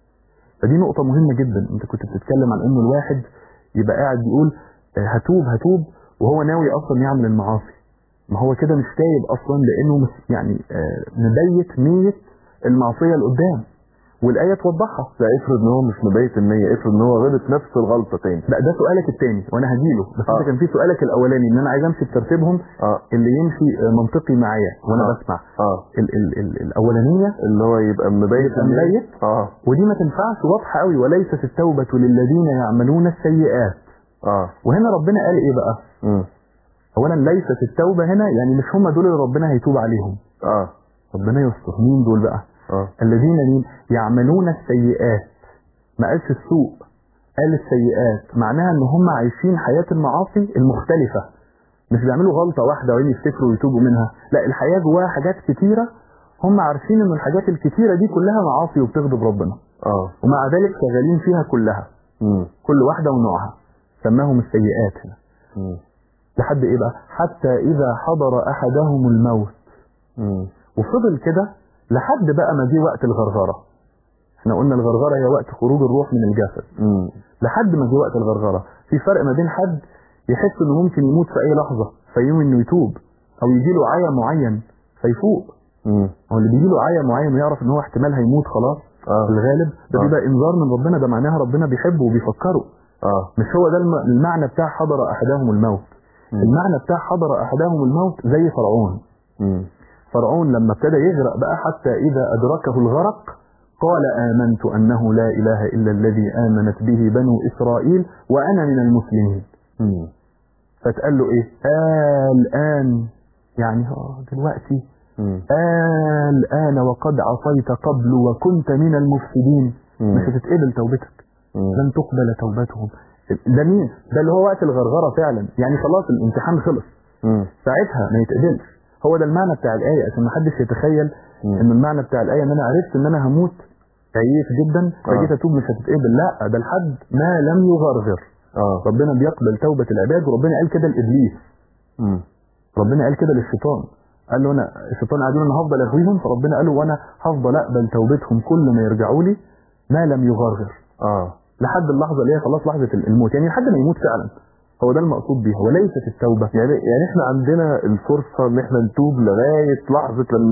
Speaker 3: فدي نقطة مهمة جدا انت كنت بتتكلم عن انه الواحد يبقى قاعد بيقول آه، هتوب هتوب وهو ناوي اصلا يعمل المعاصي ما هو كده مش تايب اصلا لانه مس- يعني آه، مبيت نية المعصية لقدام والآية توضحها
Speaker 2: لا افرض ان هو مش مبيت النية افرض ان هو غلط نفس الغلطة تاني
Speaker 3: لا ده سؤالك التاني وانا هجيله بس
Speaker 2: آه.
Speaker 3: انت كان في سؤالك الاولاني ان انا عايز امشي بترتيبهم
Speaker 2: اه
Speaker 3: اللي يمشي آه، منطقي معايا وانا
Speaker 2: آه.
Speaker 3: بسمع
Speaker 2: اه
Speaker 3: ال ال ال الاولانية
Speaker 2: اللي هو يبقى مبيت
Speaker 3: يبقى
Speaker 2: النية.
Speaker 3: مبيت؟
Speaker 2: اه
Speaker 3: ودي ما تنفعش واضحة قوي وليست التوبة للذين يعملون السيئات
Speaker 2: اه
Speaker 3: وهنا ربنا قال ايه بقى
Speaker 2: مم.
Speaker 3: اولا ليست التوبة هنا يعني مش هم دول اللي ربنا هيتوب عليهم
Speaker 2: اه
Speaker 3: ربنا يستر مين دول بقى
Speaker 2: اه
Speaker 3: الذين مين يعملون السيئات ما قالش السوء قال السيئات معناها ان هم عايشين حياة المعاصي المختلفة مش بيعملوا غلطة واحدة وين يفتكروا ويتوبوا منها لا الحياة جواها حاجات كتيرة هم عارفين ان الحاجات الكتيرة دي كلها معاصي وبتغضب ربنا
Speaker 2: اه
Speaker 3: ومع ذلك شغالين فيها كلها
Speaker 2: مم.
Speaker 3: كل واحدة ونوعها سماهم السيئات هنا
Speaker 2: مم.
Speaker 3: لحد ايه بقى حتى اذا حضر احدهم الموت
Speaker 2: مم.
Speaker 3: وفضل كده لحد بقى ما جه وقت الغرغرة احنا قلنا الغرغرة هي وقت خروج الروح من الجسد
Speaker 2: مم.
Speaker 3: لحد ما جه وقت الغرغرة في فرق ما بين حد يحس انه ممكن يموت في اي لحظة فيوم انه يتوب او يجي له عيا معين فيفوق
Speaker 2: مم.
Speaker 3: هو اللي بيجي له عيا معين ويعرف ان هو احتمال هيموت خلاص
Speaker 2: اه
Speaker 3: في الغالب ده
Speaker 2: آه.
Speaker 3: بيبقى انذار من ربنا ده معناها ربنا بيحبه وبيفكره
Speaker 2: اه
Speaker 3: مش هو ده الم- المعنى بتاع حضر احدهم الموت
Speaker 2: مم.
Speaker 3: المعنى بتاع حضر احدهم الموت زي فرعون
Speaker 2: مم.
Speaker 3: فرعون لما ابتدى يغرق بقى حتى إذا أدركه الغرق قال آمنت أنه لا إله إلا الذي آمنت به بنو إسرائيل وأنا من المسلمين
Speaker 2: مم.
Speaker 3: فتقال له إيه آه الآن يعني آه دلوقتي
Speaker 2: مم.
Speaker 3: آه الآن وقد عصيت قبل وكنت من المفسدين
Speaker 2: مم.
Speaker 3: مش هتتقبل توبتك
Speaker 2: مم.
Speaker 3: لن تقبل توبتهم ده مين ده اللي هو وقت الغرغرة فعلا يعني خلاص الامتحان خلص
Speaker 2: مم.
Speaker 3: ساعتها ما يتقبلش هو ده المعنى بتاع الآية عشان ما حدش يتخيل
Speaker 2: مم.
Speaker 3: ان المعنى بتاع الآية ان انا عرفت ان انا هموت عييت جدا فجيت
Speaker 2: آه.
Speaker 3: اتوب مش هتتقبل لا ده لحد ما لم يغرغر
Speaker 2: اه
Speaker 3: ربنا بيقبل توبة العباد وربنا قال كده لإبليس
Speaker 2: مم.
Speaker 3: ربنا قال كده للشيطان قال له انا الشيطان قال له انا هفضل اغويهم فربنا قال له وانا هفضل اقبل توبتهم كل ما يرجعوا لي ما لم يغرغر
Speaker 2: اه
Speaker 3: لحد اللحظة اللي هي خلاص لحظة الموت يعني لحد ما يموت فعلا هو ده المقصود بيها وليست التوبة
Speaker 2: يعني يعني احنا عندنا الفرصة ان احنا نتوب لغاية لحظة لما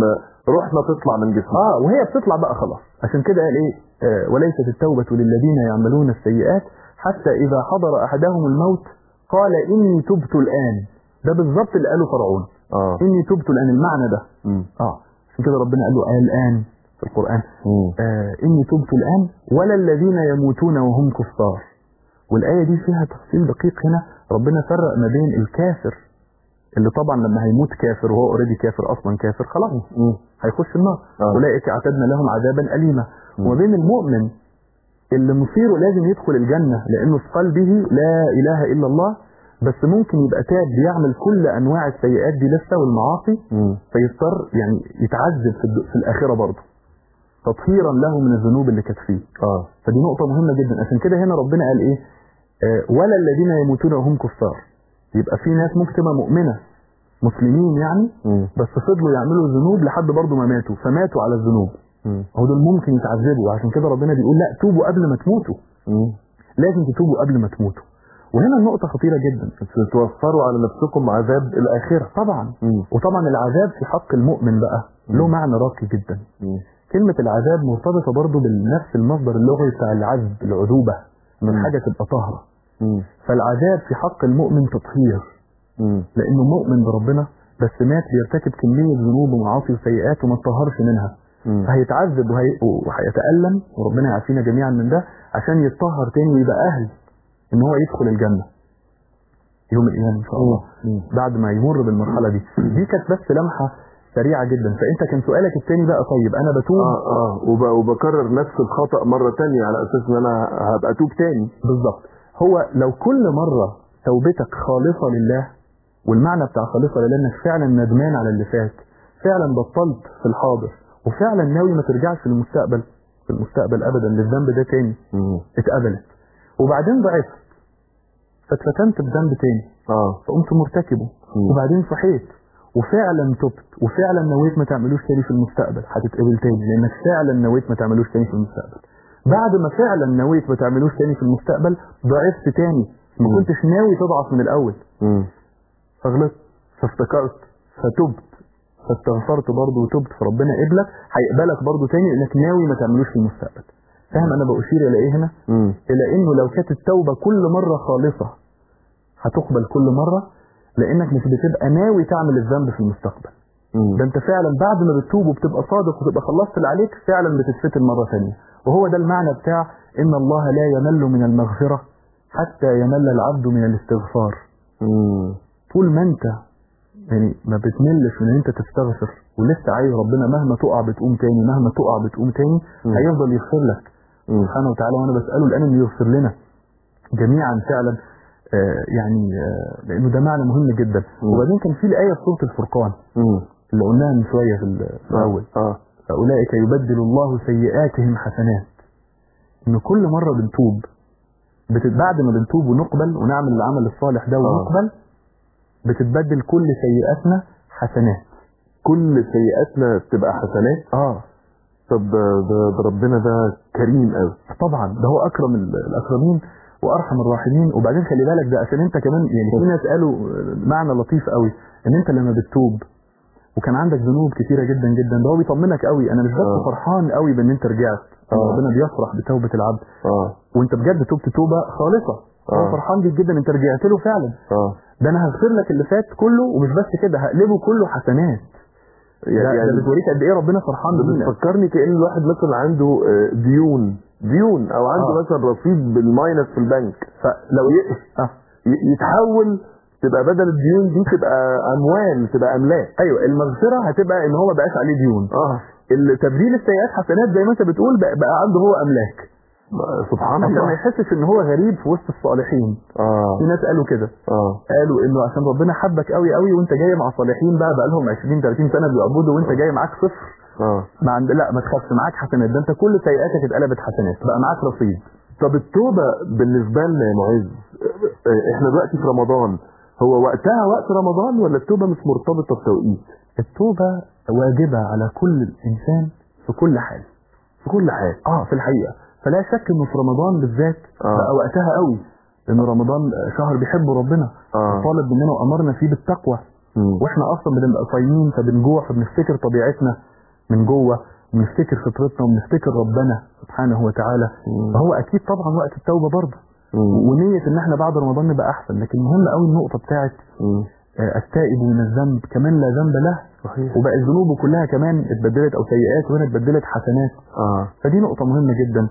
Speaker 2: روحنا تطلع من جسمنا
Speaker 3: اه وهي بتطلع بقى خلاص عشان كده قال ايه آه وليست التوبة للذين يعملون السيئات حتى إذا حضر أحدهم الموت قال إني تبت الآن ده بالظبط اللي قاله فرعون
Speaker 2: اه
Speaker 3: إني تبت الآن المعنى ده
Speaker 2: مم.
Speaker 3: اه عشان كده ربنا قال له آه الآن في القرآن
Speaker 2: مم.
Speaker 3: آه إني تبت الآن ولا الذين يموتون وهم كفار والآية دي فيها تفصيل دقيق هنا ربنا فرق ما بين الكافر اللي طبعا لما هيموت كافر وهو اوريدي كافر اصلا كافر خلاص
Speaker 2: مم.
Speaker 3: هيخش النار
Speaker 2: آه.
Speaker 3: اولئك اعتدنا لهم عذابا اليما
Speaker 2: مم.
Speaker 3: وما بين المؤمن اللي مصيره لازم يدخل الجنه لانه في قلبه لا اله الا الله بس ممكن يبقى تاب بيعمل كل انواع السيئات دي لسه والمعاصي
Speaker 2: مم.
Speaker 3: فيضطر يعني يتعذب في, الد- في الاخره برضه تطهيرا له من الذنوب اللي كانت فيه
Speaker 2: اه
Speaker 3: فدي نقطة مهمة جدا عشان كده هنا ربنا قال ايه آه ولا الذين يموتون وهم كفار يبقى في ناس ممكن تبقى مؤمنة مسلمين يعني
Speaker 2: مم.
Speaker 3: بس فضلوا يعملوا ذنوب لحد برضه ما ماتوا فماتوا على الذنوب
Speaker 2: مم.
Speaker 3: هو دول ممكن يتعذبوا عشان كده ربنا بيقول لا توبوا قبل ما تموتوا
Speaker 2: مم.
Speaker 3: لازم تتوبوا قبل ما تموتوا وهنا النقطة خطيرة جدا
Speaker 2: بس توفروا على نفسكم عذاب الآخرة
Speaker 3: طبعا
Speaker 2: مم.
Speaker 3: وطبعا العذاب في حق المؤمن بقى له
Speaker 2: مم.
Speaker 3: معنى راقي جدا
Speaker 2: مم.
Speaker 3: كلمة العذاب مرتبطة برضه بنفس المصدر اللغوي بتاع العذب العذوبة ان
Speaker 2: مم.
Speaker 3: الحاجة تبقى طاهرة
Speaker 2: مم.
Speaker 3: فالعذاب في حق المؤمن تطهير
Speaker 2: مم.
Speaker 3: لانه مؤمن بربنا بس مات بيرتكب كمية ذنوب ومعاصي وسيئات وما اتطهرش منها
Speaker 2: مم.
Speaker 3: فهيتعذب وهي... وهيتألم وربنا يعافينا جميعا من ده عشان يتطهر تاني ويبقى أهل إن هو يدخل الجنة يوم القيامة إن شاء الله
Speaker 2: مم.
Speaker 3: بعد ما يمر بالمرحلة دي دي كانت بس لمحة سريعة جدا فأنت كان سؤالك التاني بقى طيب أنا بتوب
Speaker 2: اه اه وب- وبكرر نفس الخطأ مرة تانية على أساس إن أنا هبقى توب تاني
Speaker 3: بالظبط هو لو كل مرة توبتك خالصة لله والمعنى بتاع خالصة لله انك فعلا ندمان على اللي فات فعلا بطلت في الحاضر وفعلا ناوي ما ترجعش في المستقبل في المستقبل ابدا للذنب ده تاني
Speaker 2: مم.
Speaker 3: اتقبلت وبعدين ضعفت فاتفتنت بذنب تاني
Speaker 2: اه
Speaker 3: فقمت مرتكبه
Speaker 2: مم.
Speaker 3: وبعدين صحيت وفعلا تبت وفعلا نويت ما تعملوش تاني في المستقبل هتتقبل تاني لانك فعلا نويت ما تعملوش تاني في المستقبل بعد ما فعلا نويت ما تعملوش تاني في المستقبل ضعفت تاني ما
Speaker 2: مم.
Speaker 3: كنتش ناوي تضعف من الاول
Speaker 2: مم.
Speaker 3: فغلطت فافتكرت فتبت فاستغفرت برضه وتبت فربنا قبلك هيقبلك برضه تاني لانك ناوي ما تعملوش في المستقبل فاهم انا بأشير الى ايه هنا
Speaker 2: مم.
Speaker 3: الى انه لو كانت التوبه كل مره خالصه هتقبل كل مره لانك مش بتبقى ناوي تعمل الذنب في المستقبل
Speaker 2: مم.
Speaker 3: ده انت فعلا بعد ما بتتوب وبتبقى صادق وتبقى خلصت اللي عليك فعلا بتتفتن مره ثانيه وهو ده المعنى بتاع ان الله لا يمل من المغفره حتى يمل العبد من الاستغفار
Speaker 2: مم.
Speaker 3: طول ما انت يعني ما بتملش من ان انت تستغفر ولسه عايز ربنا مهما تقع بتقوم تاني مهما تقع بتقوم تاني
Speaker 2: مم.
Speaker 3: هيفضل يغفر لك
Speaker 2: مم.
Speaker 3: سبحانه وتعالى وانا بساله الان انه يغفر لنا جميعا فعلا آه يعني آه لانه ده معنى مهم جدا
Speaker 2: مم.
Speaker 3: وبعدين كان في الايه في سوره الفرقان
Speaker 2: مم.
Speaker 3: اللي قلناها من شويه في ال- في الاول
Speaker 2: اه
Speaker 3: فاولئك يبدل الله سيئاتهم حسنات ان كل مره بنتوب بت... بعد ما بنتوب ونقبل ونعمل العمل الصالح ده ونقبل بتتبدل كل سيئاتنا حسنات
Speaker 2: كل سيئاتنا بتبقى حسنات
Speaker 3: اه
Speaker 2: طب ده, ده, ده ربنا ده كريم قوي
Speaker 3: طبعا ده هو اكرم ال- الاكرمين وارحم الراحمين وبعدين خلي بالك ده عشان انت كمان يعني في ناس قالوا معنى لطيف قوي ان انت لما بتتوب وكان عندك ذنوب كتيره جدا جدا ده هو بيطمنك قوي انا مش بس
Speaker 2: آه.
Speaker 3: فرحان قوي بان انت رجعت
Speaker 2: آه.
Speaker 3: ربنا بيفرح بتوبه العبد
Speaker 2: اه
Speaker 3: وانت بجد تبت توبه خالصه
Speaker 2: آه.
Speaker 3: هو فرحان بيك جدا انت رجعت له فعلا
Speaker 2: اه
Speaker 3: ده انا هغفر لك اللي فات كله ومش بس كده هقلبه كله حسنات يعني,
Speaker 2: يعني
Speaker 3: ده بتوريك قد ايه ربنا فرحان
Speaker 2: ده
Speaker 3: بينا
Speaker 2: بتفكرني كأن الواحد مثلا عنده آه، ديون ديون او عنده
Speaker 3: آه.
Speaker 2: مثلا رصيد بالماينس في البنك
Speaker 3: فلو
Speaker 2: ي-
Speaker 3: اه
Speaker 2: ي- يتحول تبقى بدل الديون دي تبقى اموال تبقى املاك
Speaker 3: ايوه المغفره هتبقى ان هو ما بقاش عليه ديون
Speaker 2: اه
Speaker 3: التبديل السيئات حسنات زي ما انت بتقول بقى, بقى عنده هو املاك
Speaker 2: سبحان
Speaker 3: عشان ما
Speaker 2: الله
Speaker 3: يحسش ان هو غريب في وسط الصالحين
Speaker 2: اه
Speaker 3: في ناس قالوا كده
Speaker 2: اه
Speaker 3: قالوا انه عشان ربنا حبك قوي قوي وانت جاي مع صالحين بقى بقى لهم 20 30 سنه بيعبدوا وانت جاي معاك صفر
Speaker 2: اه
Speaker 3: ما عند لا ما تخافش معاك حسنات ده انت كل سيئاتك اتقلبت حسنات بقى معاك رصيد
Speaker 2: طب التوبة بالنسبة لنا يا معز آه، احنا دلوقتي في رمضان هو وقتها وقت رمضان ولا التوبة مش مرتبطة بتوقيت
Speaker 3: التوبه واجبه على كل انسان في كل حال
Speaker 2: في كل حاجة
Speaker 3: اه في الحقيقه فلا شك انه في رمضان بالذات
Speaker 2: آه.
Speaker 3: بقى وقتها قوي لان رمضان شهر بيحبه ربنا
Speaker 2: اه
Speaker 3: طالب مننا وامرنا فيه بالتقوى
Speaker 2: مم.
Speaker 3: واحنا اصلا بنبقى صايمين فبنجوع فبنفتكر طبيعتنا من جوه ونفتكر فطرتنا ونفتكر ربنا سبحانه وتعالى فهو اكيد طبعا وقت التوبه برضه ونيه ان احنا بعد رمضان نبقى احسن لكن مهم قوي النقطه بتاعت آه، التائب من الذنب كمان لا ذنب له
Speaker 2: صحيح
Speaker 3: وبقت ذنوبه كلها كمان اتبدلت او سيئات وهنا اتبدلت حسنات
Speaker 2: اه
Speaker 3: فدي نقطه مهمه جدا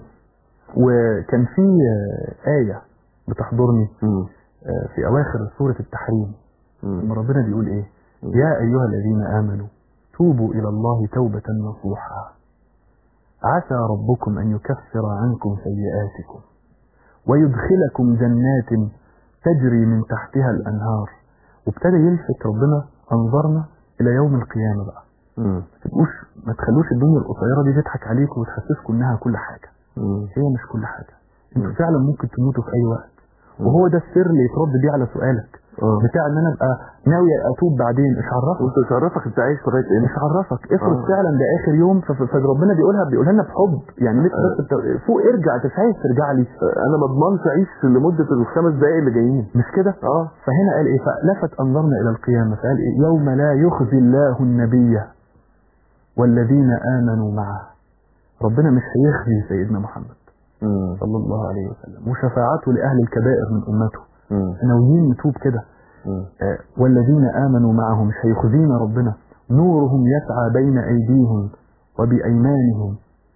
Speaker 3: وكان في آه، ايه بتحضرني
Speaker 2: مم.
Speaker 3: آه، في اواخر سوره التحريم
Speaker 2: مم.
Speaker 3: لما ربنا بيقول ايه
Speaker 2: مم.
Speaker 3: يا ايها الذين امنوا توبوا الى الله توبه نصوحا عسى ربكم ان يكفر عنكم سيئاتكم ويدخلكم جنات تجري من تحتها الانهار وابتدى يلفت ربنا انظارنا الى يوم القيامه بقى
Speaker 2: مم.
Speaker 3: ما تبقوش ما تخلوش الدنيا القصيره دي تضحك عليكم وتحسسكم انها كل حاجه
Speaker 2: مم.
Speaker 3: هي مش كل حاجه انتوا
Speaker 2: مم.
Speaker 3: فعلا ممكن تموتوا في اي وقت وهو ده السر اللي يترد بيه على سؤالك
Speaker 2: اه
Speaker 3: بتاع ان انا ابقى ناوي اتوب بعدين مش عرفك
Speaker 2: وانت مش عرفك انت عايش لغايه
Speaker 3: مش
Speaker 2: امتى
Speaker 3: عرفك افرض
Speaker 2: آه.
Speaker 3: فعلا ده اخر يوم ف- ف- فربنا بيقولها بيقولها لنا بحب يعني لسه
Speaker 2: آه.
Speaker 3: بس بت- فوق ارجع انت مش عايز ترجع لي
Speaker 2: انا ما اضمنش اعيش لمده الخمس دقائق اللي جايين
Speaker 3: مش كده
Speaker 2: اه
Speaker 3: فهنا قال ايه فلفت انظرنا الى القيامه فقال ايه يوم لا يخزي الله النبي والذين امنوا معه ربنا مش هيخزي سيدنا محمد
Speaker 2: مم.
Speaker 3: صلى الله عليه وسلم وشفاعته لاهل الكبائر من امته
Speaker 2: مم.
Speaker 3: ناويين نتوب كده
Speaker 2: مم.
Speaker 3: آه، والذين آمنوا معه مش هيخزينا ربنا نورهم يسعى بين أيديهم وبأيمانهم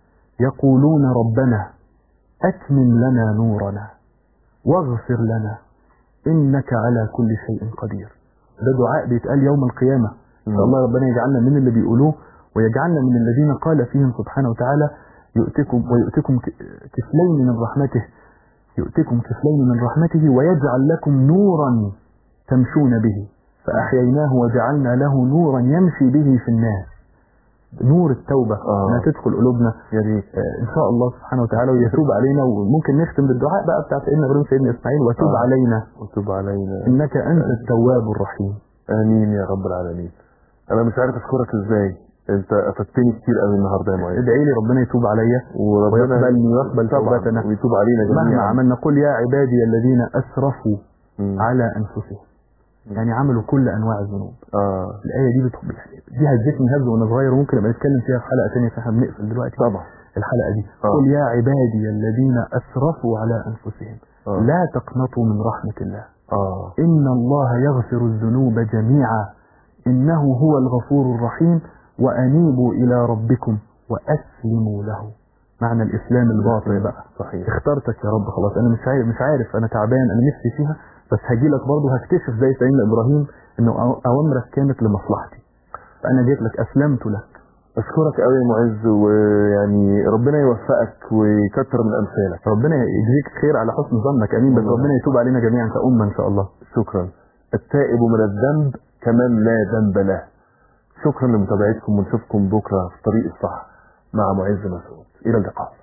Speaker 3: يقولون ربنا أتمم لنا نورنا واغفر لنا إنك على كل شيء قدير ده دعاء بيتقال يوم القيامة إن شاء الله ربنا يجعلنا من اللي بيقولوه ويجعلنا من الذين قال فيهم سبحانه وتعالى يؤتكم ويؤتكم ك- كفلين من رحمته يؤتكم كفلين من رحمته ويجعل لكم نورا تمشون به فأحييناه وجعلنا له نورا يمشي به في الناس نور التوبة
Speaker 2: آه.
Speaker 3: ما تدخل قلوبنا
Speaker 2: يا ريت
Speaker 3: آه، إن شاء الله سبحانه وتعالى ويتوب علينا وممكن نختم بالدعاء بقى بتاع سيدنا إبراهيم سيدنا إسماعيل وتوب
Speaker 2: آه.
Speaker 3: علينا
Speaker 2: وتب علينا
Speaker 3: إنك أنت التواب الرحيم
Speaker 2: امين يا رب العالمين انا مش عارف اشكرك ازاي انت افدتني كتير قوي النهارده يا معين
Speaker 3: ادعي لي ربنا يتوب عليا
Speaker 2: وربنا
Speaker 3: ويقبلني ويقبل
Speaker 2: طبعاً،
Speaker 3: توبتنا.
Speaker 2: ويتوب علينا
Speaker 3: مهما
Speaker 2: جميعا
Speaker 3: عملنا قل يا عبادي الذين أسرفوا
Speaker 2: مم.
Speaker 3: على أنفسهم يعني عملوا كل أنواع الذنوب
Speaker 2: اه
Speaker 3: الآية دي بتحب دي هزتني هز وأنا صغير وممكن أبقى نتكلم فيها في حلقة تانية فاحنا بنقفل دلوقتي
Speaker 2: طبعا
Speaker 3: الحلقة دي
Speaker 2: آه.
Speaker 3: قل يا عبادي الذين أسرفوا على أنفسهم
Speaker 2: آه.
Speaker 3: لا تقنطوا من رحمة الله
Speaker 2: اه
Speaker 3: إن الله يغفر الذنوب جميعا إنه هو الغفور الرحيم وأنيبوا إلى ربكم وأسلموا له معنى الإسلام الباطن بقى
Speaker 2: صحيح
Speaker 3: اخترتك يا رب خلاص أنا مش عارف مش عارف أنا تعبان أنا نفسي فيها بس هجيلك برضه هكتشف زي سيدنا إبراهيم إنه أو- أوامرك كانت لمصلحتي فأنا جيت لك أسلمت لك
Speaker 2: اشكرك قوي يا معز ويعني ربنا يوفقك ويكتر من امثالك
Speaker 3: ربنا يجزيك خير على حسن ظنك امين بس
Speaker 2: والله.
Speaker 3: ربنا يتوب علينا جميعا كأمة ان شاء الله
Speaker 2: شكرا التائب من الذنب كمن لا ذنب له شكرا لمتابعتكم ونشوفكم بكره في طريق الصح مع معز مسعود الى اللقاء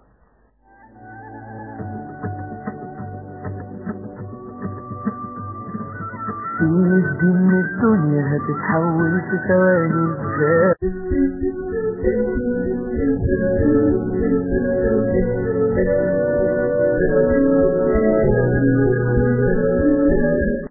Speaker 1: في الدين الدنيا هتتحول في ثواني ازاي